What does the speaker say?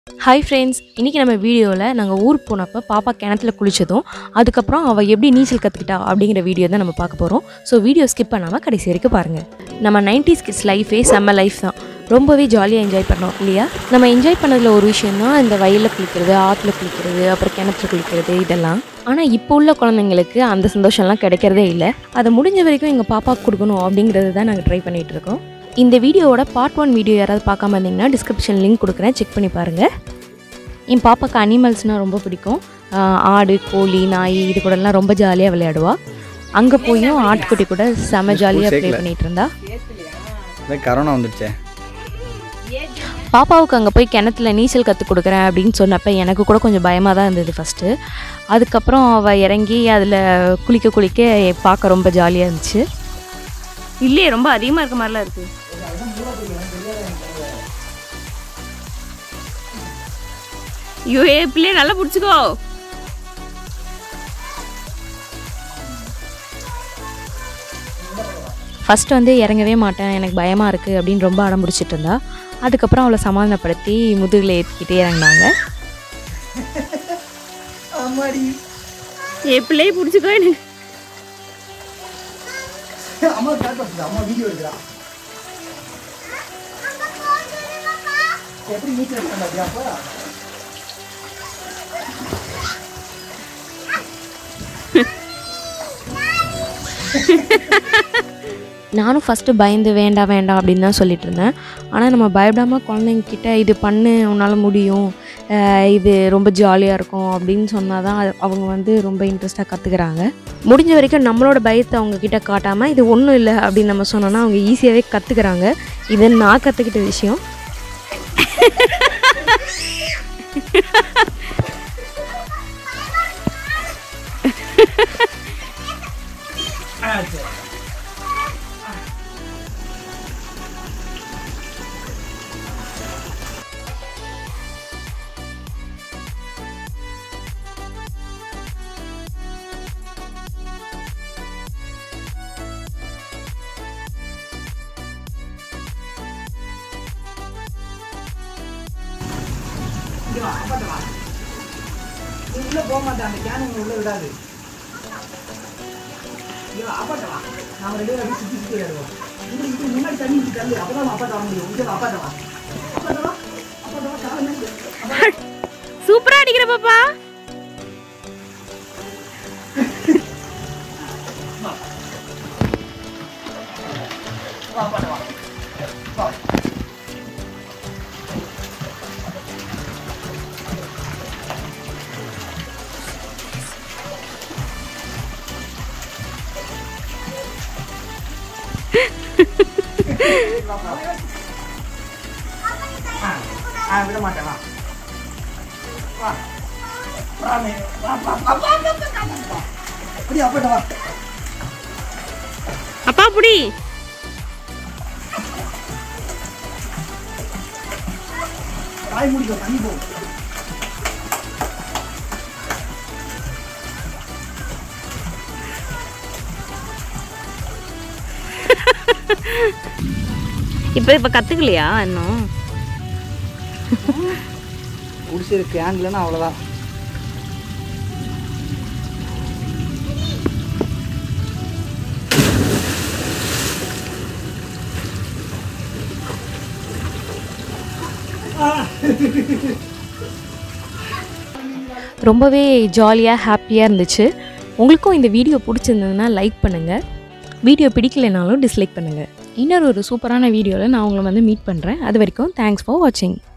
Hi friends இன்றைக்கி நம்ம வீடியோவில் நாங்கள் ஊருக்கு போனப்போ பாப்பா கிணத்துல குளித்ததும் அதுக்கப்புறம் அவள் எப்படி நீச்சல் கற்றுக்கிட்டா அப்படிங்கிற வீடியோ தான் நம்ம பார்க்க போகிறோம் ஸோ வீடியோ ஸ்கிப் பண்ணாமல் கடைசி வரைக்கும் பாருங்கள் நம்ம 90s கிட்ஸ் லைஃபே செம்ம லைஃப் தான் ரொம்பவே ஜாலியாக என்ஜாய் பண்ணோம் இல்லையா நம்ம என்ஜாய் பண்ணதில் ஒரு விஷயம் தான் இந்த வயலில் குளிக்கிறது ஆற்றுல குளிக்கிறது அப்புறம் கிணத்துல குளிக்கிறது இதெல்லாம் ஆனால் இப்போ உள்ள குழந்தைங்களுக்கு அந்த சந்தோஷம்லாம் கிடைக்கிறதே இல்லை அதை முடிஞ்ச வரைக்கும் எங்கள் பாப்பாவுக்கு கொடுக்கணும் அப்படிங்கிறது தான் நாங்கள் ட்ரை பண்ணிகிட்டு இருக்கோம் இந்த வீடியோவோட பார்ட் ஒன் வீடியோ யாராவது பார்க்காம இருந்தீங்கன்னா டிஸ்கிரிப்ஷன் லிங்க் கொடுக்குறேன் செக் பண்ணி பாருங்கள் என் பாப்பாக்கு அனிமல்ஸ்னால் ரொம்ப பிடிக்கும் ஆஹ் ஆடு கோழி நாய் இது கூடலாம் ரொம்ப ஜாலியாக விளையாடுவா அங்கே போயும் ஆட்டுக்குட்டி கூட செம ஜாலியாக ப்ளே பண்ணிகிட்டு இருந்தா இல்லை கரோனா வந்துடுச்சே பாப்பாவுக்கு அங்கே போய் கிணத்துல நீச்சல் கற்றுக் கொடுக்குறேன் அப்படின்னு சொன்னப்போ எனக்கு கூட கொஞ்சம் பயமாக தான் இருந்தது ஃபஸ்ட்டு அதுக்கப்புறம் அவள் இறங்கி அதில் குளிக்க குளிக்க பார்க்க ரொம்ப ஜாலியாக இருந்துச்சு இல்லையே ரொம்ப அதிகமாக இருக்க மாதிரிலாம் இருக்குது ஐயோ ஏ பிள்ளைய நல்லா பிடிச்சிக்கோ ஃபஸ்ட்டு வந்து இறங்கவே மாட்டேன் எனக்கு பயமாக இருக்குது அப்படின்னு ரொம்ப அடம் பிடிச்சிட்டு இருந்தா அதுக்கப்புறம் அவளை சமாதானப்படுத்தி முதுகில் ஏற்றிக்கிட்டே இறங்கினாங்க ஏ பிள்ளைய பிடிச்சிக்கோ எனக்கு அம்மா காட்டு அம்மா வீடியோ எடுக்கிறா எப்படி நீச்சல் பண்ணாதியா அப்போ நானும் ஃபஸ்ட்டு பயந்து வேண்டாம் வேண்டாம் அப்படின்னு தான் சொல்லிட்டு இருந்தேன் ஆனால் நம்ம பயப்படாமல் குழந்தைங்கிட்ட இது பண்ணு உன்னால் முடியும் அஹ் இது ரொம்ப ஜாலியாக இருக்கும் அப்படின்னு சொன்னால் தான் அது- அவங்க வந்து ரொம்ப இன்ட்ரெஸ்ட்டாக கற்றுக்குறாங்க முடிஞ்ச வரைக்கும் நம்மளோட பயத்தை அவங்க கிட்ட காட்டாமல் இது ஒன்றும் இல்லை அப்படின்னு நம்ம சொன்னோன்னா அவங்க ஈஸியாகவே கற்றுக்குறாங்க இது நான் கற்றுக்கிட்ட விஷயம் நீ உள்ள போக மாட்டேன் அந்த கேன் உங்களை உள்ள விடாது ஐயோ அப்பாட்ட வா நாம ரெண்டு பேரும் அப்படியே சுத்தி சுத்தி விளையாடுவோம் இப்படி இப்படி முன்னாடி தண்ணி இப்படி தள்ளு அப்பதான் நம்ம அப்பாட்ட வர முடியும் இங்கே வா, அப்பாட்ட வா அப்பாட்ட வா அப்பாட்ட வா காலை மேல சூப்பராக அடிக்கிற பாப்பா வா அப்பாட்ட வா வா ஆ, ஆ விட மாட்டேன் வா வா வா மே, வா வா வா வா வா, வா, வா, வா. அப்படியே அப்பாட்ட வா அப்பா புடி வாய் முடிக்கோ தண்ணி போ இப்போ இப்போ கற்றுக்கலையா இன்னும் குடிச்சிருக்கு ஆங்கிலன்னா அவ்வளோதான் ரொம்பவே ஜாலியாக ஹாப்பியாக இருந்துச்சு உங்களுக்கும் இந்த வீடியோ பிடிச்சிருந்ததுன்னா லைக் பண்ணுங்கள் வீடியோ பிடிக்கலைனாலும் டிஸ்லைக் பண்ணுங்கள் இன்னொரு ஒரு சூப்பரான வீடியோவில் நான் உங்களை வந்து மீட் பண்ணுறேன் அது வரைக்கும் தேங்க்ஸ் ஃபார் வாட்சிங்